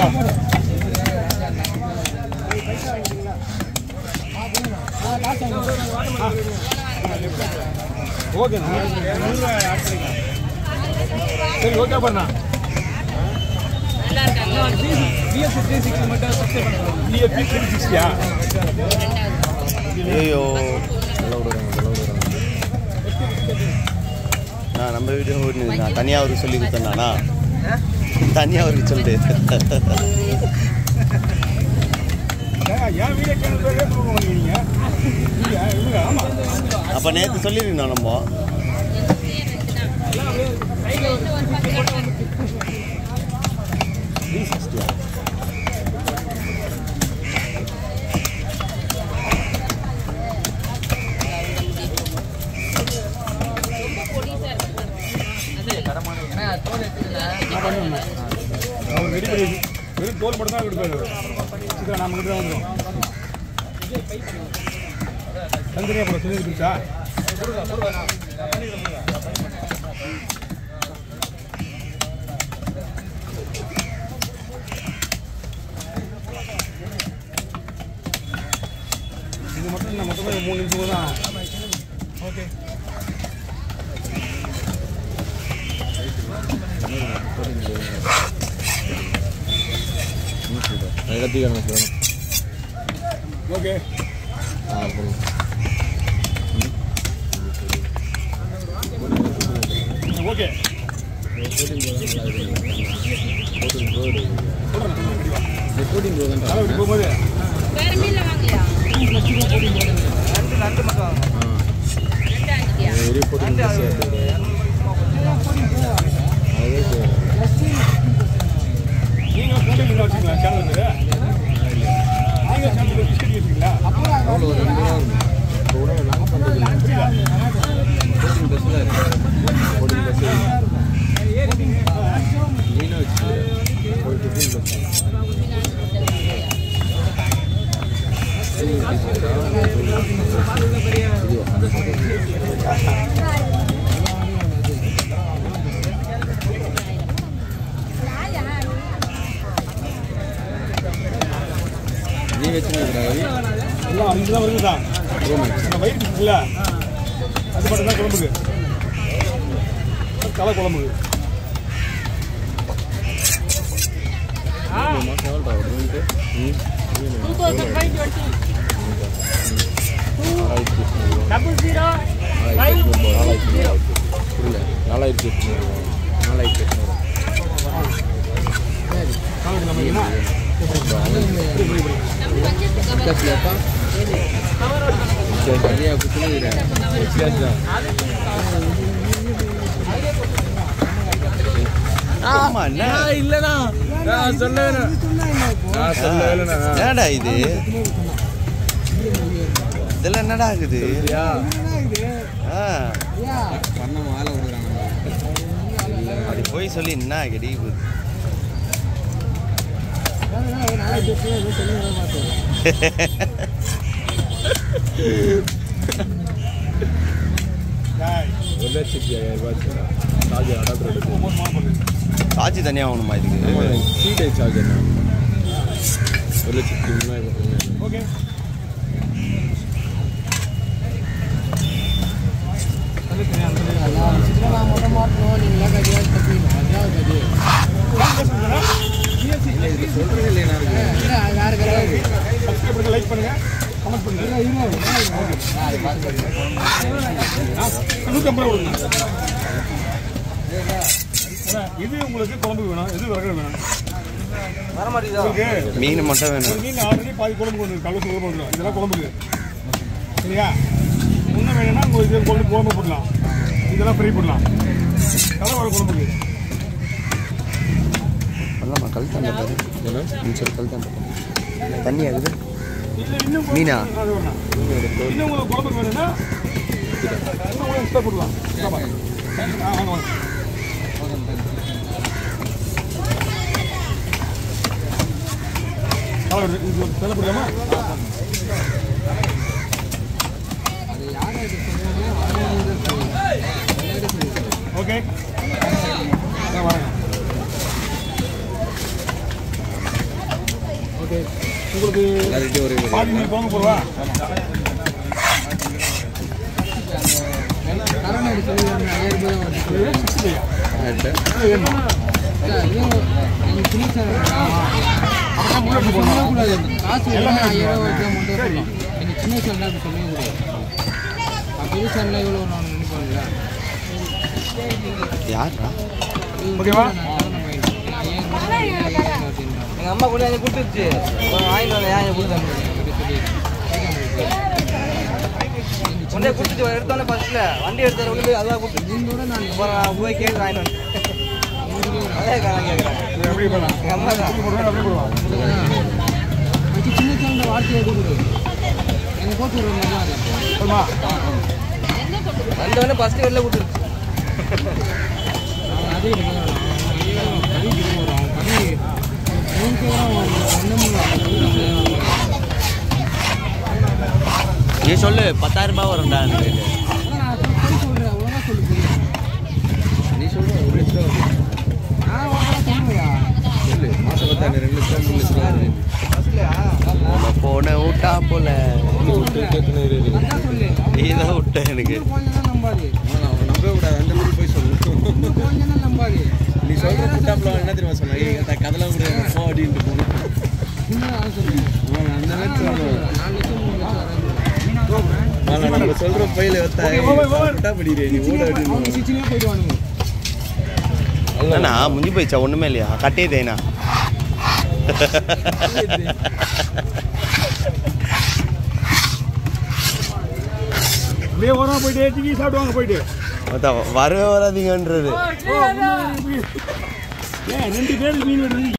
ஓகேண்ணா சரி ஓகே பண்ணா பிஎஸ்சி த்ரீ சிக்ஸ்டி மட்டும் பிஎஸ்சி த்ரீ சிக்ஸ்டியா ஐயோ நல்லா விடுறாங்க நல்லா விடுறாங்க நான் நம்ம வீடியோ ஓடி நான் தனியாக அவருக்கு சொல்லி கொடுத்தேனாண்ணா தனியாக அவருக்கு சொல்லிட்டு ஏன் வீடியோ கேட்டு சொல்லுவாங்க நீங்க இவங்க ஆமா அப்போ நேற்று சொல்லியிருந்தோம் நம்ம த்ரீ சிக்ஸ்டியா அவர் ரெடி பண்ணி வெறும் தோல் மட்டும் தான் கொடுப்பாரு சீக்கிரம் நம்ம கிட்ட தான் வந்துடும் தந்திரியா போட சொல்லி இருக்கா இது மட்டும் இல்லை மொத்தமே மூணு நிமிஷம் தான் ஓகே இடத்துக்கு வேணும் ஓகே ஆ போதும் ஓகே ரெக்கார்டிங் ப்ரோ தான் தலை விட்டு போகும்போது வேற மீன்ல வாங்கலையா ரிப்போர்ட்டிங் நீங்க போட்டு வச்சுக்கலாம் சேனல் நீங்க சேனல் பிஸ்கட் வச்சுங்களா அவ்வளோ ஒரு ரெண்டு ரூபா இருக்கும் இப்போ கூட நாங்கள் பண்ணுறது கோட்டிங் பஸ்ஸில் இருக்கு கோட்டிங் பஸ் மீனை வச்சு ஒரு டிஃபின் பஸ் நீ வச்சுருக்கா எல்லாம் அஞ்சு தான் வருது தான் இந்த வயிறு இருக்குல்ல அது மட்டும் தான் குழம்புக்கு தலை குழம்புக்கு மாதம் எவ்வளோ வருதுன்ட்டு ம் நாலாயிரத்தி எட்நூறு நாலாயிரத்தி எட்நூறு நாளைக்கு நம்ம என்ன சரியா குத்துனுக்கிறேன் தான் ஆமா என்ன இல்லைண்ணா நான் சொல்லவே நான் சொல்லவே இல்லைண்ணா என்னடா இது இதெல்லாம் என்னடா ஆகுது யா ஆ பண்ண மாலை கொடுக்குறாங்க அப்படி போய் சொல்லி என்ன கடி டேய், ஒரு லட்சத்தி ஐயாயிரம் ரூபாய் சார்ஜர் அடாப்டர் எடுத்து ஒன்பது மாதம் பண்ணுது சார்ஜ் தனியாக ஆகணுமா இதுக்கு த்ரீ டே சார்ஜர் ஒரு லட்சத்தி மூணாயிரம் ஓகே சொல்றது இல்லையா இருக்கு சப்ஸ்கிரைப் பண்ணுங்க லைக் பண்ணுங்க கமெண்ட் பண்ணுங்க ஆ, நூற்றி ஐம்பது ரூபா கொடுங்க அண்ணா, இது உங்களுக்கு குழம்பு வேணும் இது விறகு வேணும் உங்களுக்கு மீன் மட்டும் ஒரு வேணும் மீன் ஆல்ரெடி பாதி குழம்பு கொண்டு வந்து கலந்து குழம்பு வந்துடும் இதெல்லாம் குழம்புக்கு சரியா இன்னும் வேணும்னா உங்களுக்கு இது குழம்பு குழம்பு போடலாம் இதெல்லாம் ஃப்ரை பண்ணலாம் தலை வர குழம்புக்கு பண்ணலாமா கழுத்தாண்ட பாரு ஏன்னா மிச்சர் கழுத்தாண்ட தண்ணி ஆகுது இல்லை இன்னும் மீனா? அது வேணாம் இன்னும் உங்களுக்கு குழம்புக்கு வேணும்னா இன்னும் உங்களுக்கு எக்ஸ்ட்ரா போடலாம் ஆமா. ஆ வாங்க வாங்க கலர் இது செல்ல போடலாமா ஓகே ஆ, வரேன் உங்களுக்கு எல்லாருக்கிட்டையும் ஒரே பாதி மீன் குழம்பு போடுவா கரோனா சொல்லி ஐயாயிரம் ரூபாய் வருது சிக்ஸ்டி ஆகிட்ட வேணுமா நீங்கள் துணி அப்புறம் முன்னாடி போடணும் சொல்லக்கூடாது காசு வேணும் ஐயாயிரம் ரூபாய் வச்சு மட்டும் சொல்லலாம் நீங்கள் சின்ன சேனல் அப்படி சொல்லவே கூடாது அப்போ பெரிய சேனலில் எவ்வளோ நான் நினைப்பாங்கல்ல யாரா ஓகேவா எங்கள் அம்மா கூட எனக்கு கொடுத்துருச்சு வாங்கிட்டு வந்தேன் ஏன் கொடுத்தாங்க கொண்டே கொடுத்துட்டு எடுத்தோன்னே ஃபர்ஸ்ட்ல வண்டி எடுத்தாரு உள்ள போய் அதான் கொடுத்துட்டு கூட நான் போய் கேட்டு வாங்கிட்டு வந்தேன் அதே காரணம் கேட்குறேன் இது எப்படி பண்ணலாம் எங்கள் அம்மா தான் போடுவேன் அப்படியே போடுவா சின்ன சேனல் வார்த்தையை கொடுக்குது எங்கள் கோச்சு ஒரு மாதிரி தான் சொல்லுமா வந்தவொடனே ஃபஸ்ட்டு வெளில கொடுத்துருச்சு அதே நீ சொல்லு பத்தாயிரம் ரூபாய் வரும்டா எனக்கு நீ சொல்ற ஒரு லட்சம் ரூபா சொல்லு மாதம் பத்தாயிரம் ரெண்டு லட்சம் மூணு லட்சம் ரூபா வருது. நம்ம போன விட்டா போல நீ தான் விட்ட எனக்கு நம்பாது ஆனா, அவன் நம்பவே கூடாது அந்த மாதிரி போய் சொல்லு கொஞ்சம் தான் நம்பாது நீ சொல்ற புட்டாப்புல என்ன தெரியுமா சொன்னா ஏய் அந்த கதெல்லாம் கூட போ அப்படின்ட்டு போனோம் சின்ன சொல்லுங்க அவன் அந்த மாதிரி சொல்லணும் நாலு லட்சம் மூணு லட்சம் வராது ஆனா நம்ம சொல்ற பையில வத்தா புட்டா படிக்கிறே நீ ஓட அவங்க அப்படின்னு சிச்சினே போயிடுவானுங்க என்னண்ணா முடிஞ்சு போயிடுச்சா ஒன்றுமே இல்லையா கட்டே தேனா அப்படியே ஓரமா போயிட்டு டிக்கி சாப்பிடுவாங்க போயிட்டு அதான் வரவே வராதீங்கன்றது ஏன் ரெண்டு பேருக்கு மீன் வெட்டுறது